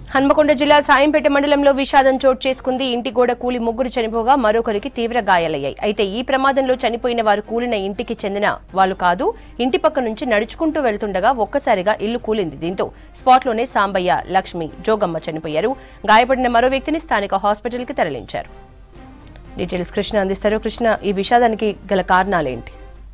హన్మకొండ జిల్లా సాయంపేట మండలంలో విషాదం చోటు చేసుకుంది ఇంటి గోడ కూలి ముగ్గురు చనిపోగా మరొకరికి తీవ్ర గాయాలయ్యాయి అయితే ఈ ప్రమాదంలో చనిపోయిన వారు కూలిన ఇంటికి చెందిన వాళ్ళు కాదు ఇంటి పక్క నుంచి నడుచుకుంటూ వెళ్తుండగా ఒక్కసారిగా ఇల్లు కూలింది దీంతో స్పాట్లోనే సాంబయ్య లక్ష్మి జోగమ్మ చనిపోయారు గాయపడిన మరో వ్యక్తిని స్థానిక హాస్పిటల్కి తరలించారు డీటెయిల్స్ కృష్ణ అందిస్తారు కృష్ణ ఈ విషాదానికి గల కారణాలేంటి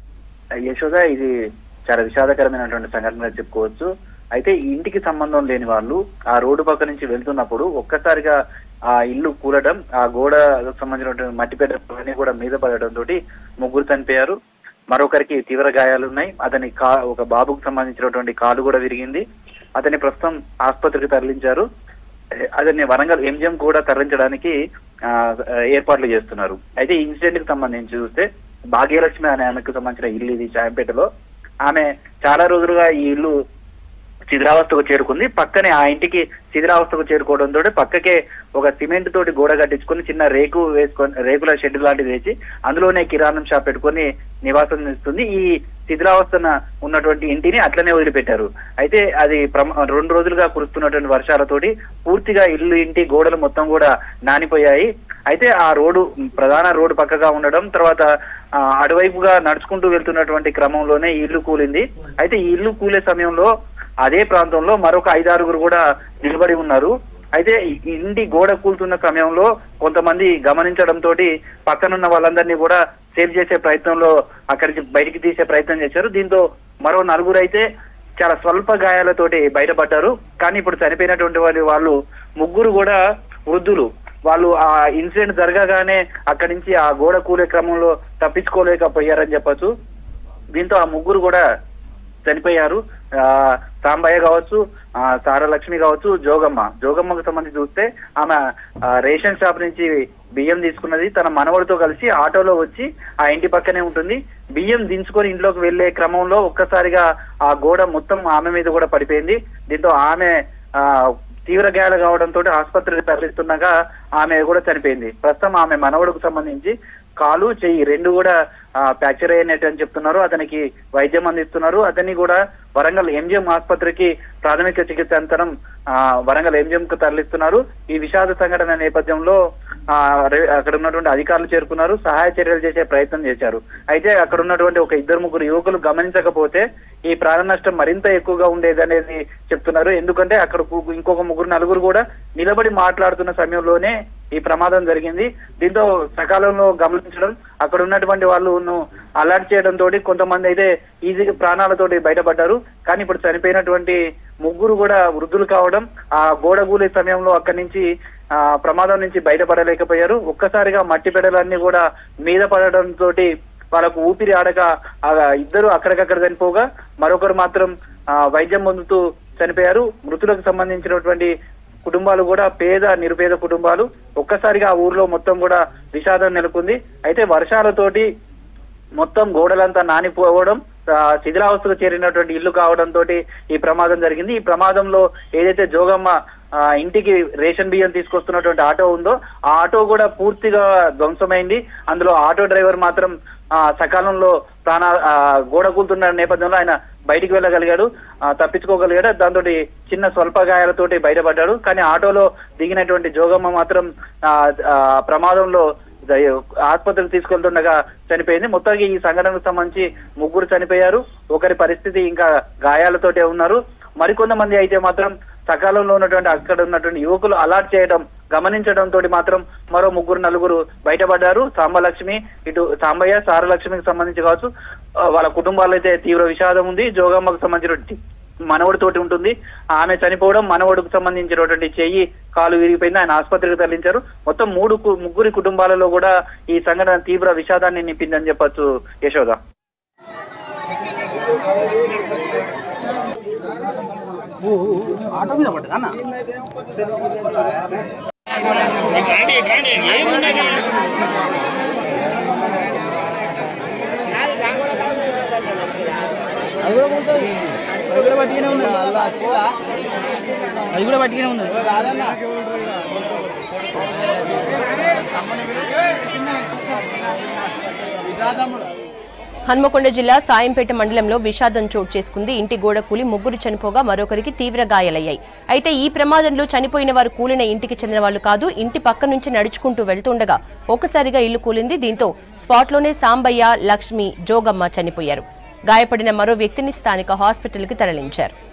యశోద ఇది చాలా విషాదకరమైనటువంటి సంఘటనగా చెప్పుకోవచ్చు అయితే ఈ ఇంటికి సంబంధం లేని వాళ్ళు ఆ రోడ్డు పక్క నుంచి వెళ్తున్నప్పుడు ఒక్కసారిగా ఆ ఇల్లు కూలడం ఆ గోడ సంబంధించినటువంటి మట్టి పెట్ట కూడా మీద పడడం తోటి ముగ్గురు చనిపోయారు మరొకరికి తీవ్ర గాయాలు ఉన్నాయి అతని కా ఒక బాబుకు సంబంధించినటువంటి కాలు కూడా విరిగింది అతని ప్రస్తుతం ఆసుపత్రికి తరలించారు అతన్ని వరంగల్ ఎంజిఎం కూడా తరలించడానికి ఆ, ఏర్పాట్లు చేస్తున్నారు అయితే ఈ ఇన్సిడెంట్ కి సంబంధించి చూస్తే భాగ్యలక్ష్మి అనే ఆమెకు సంబంధించిన ఇల్లు ఇది చాయంపేటలో ఆమె చాలా రోజులుగా ఈ ఇల్లు శిథిరావస్థకు చేరుకుంది పక్కనే ఆ ఇంటికి శిథిరావస్థకు చేరుకోవడంతో పక్కకే ఒక సిమెంట్ తోటి గోడ కట్టించుకొని చిన్న రేకు వేసుకొని రేకుల షెడ్ లాంటిది వేసి అందులోనే కిరాణం షాప్ పెట్టుకొని నివాసం ఇస్తుంది ఈ శిథిరావస్థన ఉన్నటువంటి ఇంటిని అట్లనే వదిలిపెట్టారు అయితే అది ప్రమ- రెండు రోజులుగా కురుస్తున్నటువంటి వర్షాలతోటి పూర్తిగా ఇల్లు ఇంటి గోడలు మొత్తం కూడా నానిపోయాయి అయితే ఆ రోడ్డు ప్రధాన రోడ్డు పక్కగా ఉండడం తర్వాత ఆ, అటువైపుగా నడుచుకుంటూ వెళ్తున్నటువంటి క్రమంలోనే ఈ ఇల్లు కూలింది అయితే ఈ ఇల్లు కూలే సమయంలో అదే ప్రాంతంలో మరొక ఐదారుగురు కూడా నిలబడి ఉన్నారు అయితే ఈ ఇంటి గోడ కూలుతున్న సమయంలో కొంతమంది గమనించడం తోటి పక్కనున్న వాళ్ళందరినీ కూడా సేవ్ చేసే ప్రయత్నంలో అక్కడికి బయటికి తీసే ప్రయత్నం చేశారు దీంతో మరో నలుగురు అయితే చాలా స్వల్ప గాయాలతోటి బయటపడ్డారు కానీ ఇప్పుడు చనిపోయినటువంటి వారి వాళ్ళు ముగ్గురు కూడా వృద్ధులు వాళ్ళు ఆ ఇన్సిడెంట్ జరగగానే అక్కడి నుంచి ఆ గోడ కూలే క్రమంలో తప్పించుకోలేకపోయారని చెప్పొచ్చు దీంతో ఆ ముగ్గురు కూడా చనిపోయారు ఆ సాంబయ్య కావచ్చు ఆ సారలక్ష్మి కావచ్చు జోగమ్మ జోగమ్మకు సంబంధించి చూస్తే ఆమె ఆ, రేషన్ షాప్ నుంచి బియ్యం తీసుకున్నది తన మనవడితో కలిసి ఆటోలో వచ్చి ఆ ఇంటి పక్కనే ఉంటుంది బియ్యం దించుకొని ఇంట్లోకి వెళ్లే క్రమంలో ఒక్కసారిగా ఆ గోడ మొత్తం ఆమె మీద కూడా పడిపోయింది దీంతో ఆమె ఆ తీవ్ర గాయాలు కావడంతో ఆసుపత్రికి తరలిస్తుండగా ఆమె కూడా చనిపోయింది ప్రస్తుతం ఆమె మనవడికి సంబంధించి కాలు చెయ్యి రెండు కూడా ఫ్రాక్చర్ అయినట్టు అని చెప్తున్నారు అతనికి వైద్యం అందిస్తున్నారు అతన్ని కూడా వరంగల్ ఎంజిఎం ఆసుపత్రికి ప్రాథమిక చికిత్స అనంతరం ఆ, వరంగల్ ఎంజిఎం కు తరలిస్తున్నారు ఈ విషాద సంఘటన నేపథ్యంలో ఆ, రే- అక్కడ ఉన్నటువంటి అధికారులు చేరుకున్నారు సహాయ చర్యలు చేసే ప్రయత్నం చేశారు అయితే అక్కడ ఉన్నటువంటి ఒక ఇద్దరు ముగ్గురు యువకులు గమనించకపోతే ఈ ప్రాణ నష్టం మరింత ఎక్కువగా ఉండేది అనేది చెప్తున్నారు ఎందుకంటే అక్కడ కు- ఇంకొక ముగ్గురు నలుగురు కూడా నిలబడి మాట్లాడుతున్న సమయంలోనే ఈ ప్రమాదం జరిగింది దీంతో సకాలంలో గమనించడం అక్కడ ఉన్నటువంటి వాళ్ళు అలర్ట్ చేయడం తోటి కొంతమంది అయితే ఈజీగా ప్రాణాలతోటి బయటపడ్డారు కానీ ఇప్పుడు చనిపోయినటువంటి ముగ్గురు కూడా వృద్ధులు కావడం ఆ గోడ కూలే సమయంలో అక్కడి నుంచి ఆ ప్రమాదం నుంచి బయటపడలేకపోయారు ఒక్కసారిగా మట్టి పెడలన్నీ కూడా మీద పడడం తోటి వాళ్ళకు ఊపిరి ఆడక ఆ ఇద్దరు అక్కడికక్కడ చనిపోగా మరొకరు మాత్రం ఆ వైద్యం పొందుతూ చనిపోయారు మృతులకు సంబంధించినటువంటి కుటుంబాలు కూడా పేద నిరుపేద కుటుంబాలు ఒక్కసారిగా ఆ ఊర్లో మొత్తం కూడా విషాదం నెలకొంది అయితే వర్షాలతోటి మొత్తం గోడలంతా నానిపోవడం ఆ, శిథిలావస్థకు చేరినటువంటి ఇల్లు కావడం తోటి ఈ ప్రమాదం జరిగింది ఈ ప్రమాదంలో ఏదైతే జోగమ్మ ఆ, ఇంటికి రేషన్ బియ్యం తీసుకొస్తున్నటువంటి ఆటో ఉందో ఆ ఆటో కూడా పూర్తిగా ధ్వంసమైంది అందులో ఆటో డ్రైవర్ మాత్రం ఆ, సకాలంలో ప్రాణ ఆ, గోడ కూలుతున్న నేపథ్యంలో ఆయన బయటికి వెళ్ళగలిగాడు ఆ, తప్పించుకోగలిగాడు దాంతో చిన్న స్వల్ప గాయాలతోటి బయటపడ్డాడు కానీ ఆటోలో దిగినటువంటి జోగమ్మ మాత్రం ఆ, ఆ, ప్రమాదంలో దయ- ఆసుపత్రికి తీసుకెళ్తుండగా చనిపోయింది మొత్తానికి ఈ సంఘటనకు సంబంధించి ముగ్గురు చనిపోయారు ఒకరి పరిస్థితి ఇంకా గాయాలతోటే ఉన్నారు మరికొంతమంది అయితే మాత్రం సకాలంలో ఉన్నటువంటి అక్కడ ఉన్నటువంటి యువకులు అలర్ట్ చేయడం గమనించడం తోటి మాత్రం మరో ముగ్గురు నలుగురు బయటపడ్డారు సాంబలక్ష్మి ఇటు సాంబయ్య సారలక్ష్మికి సంబంధించి కావచ్చు ఆ, వాళ్ళ కుటుంబాల్లో అయితే తీవ్ర విషాదం ఉంది జోగమ్మకు సంబంధించినటువంటి మనవడితోటి ఉంటుంది ఆమె చనిపోవడం మనవడికి సంబంధించినటువంటి చెయ్యి కాలు విరిగిపోయింది ఆయన ఆసుపత్రికి తరలించారు మొత్తం మూడు కు- ముగ్గురి కుటుంబాలలో కూడా ఈ సంఘటన తీవ్ర విషాదాన్ని నింపిందని చెప్పొచ్చు యశోద ఆటో మీద పడ్డదా అన్న అది కూడా ఉంటుంది అది కూడా పట్టుకునే ఉన్నది అది కూడా పట్టుకునే ఉన్నది హన్మకొండ జిల్లా సాయంపేట మండలంలో విషాదం చోటు చేసుకుంది ఇంటి గోడ కూలి ముగ్గురు చనిపోగా మరొకరికి తీవ్ర గాయాలయ్యాయి అయితే ఈ ప్రమాదంలో చనిపోయిన వారు కూలిన ఇంటికి చెందిన వాళ్ళు కాదు ఇంటి పక్క నుంచి నడుచుకుంటూ వెళ్తుండగా ఒక్కసారిగా ఇల్లు కూలింది దీంతో స్పాట్లోనే సాంబయ్య లక్ష్మి జోగమ్మ చనిపోయారు గాయపడిన మరో వ్యక్తిని స్థానిక హాస్పిటల్కి తరలించారు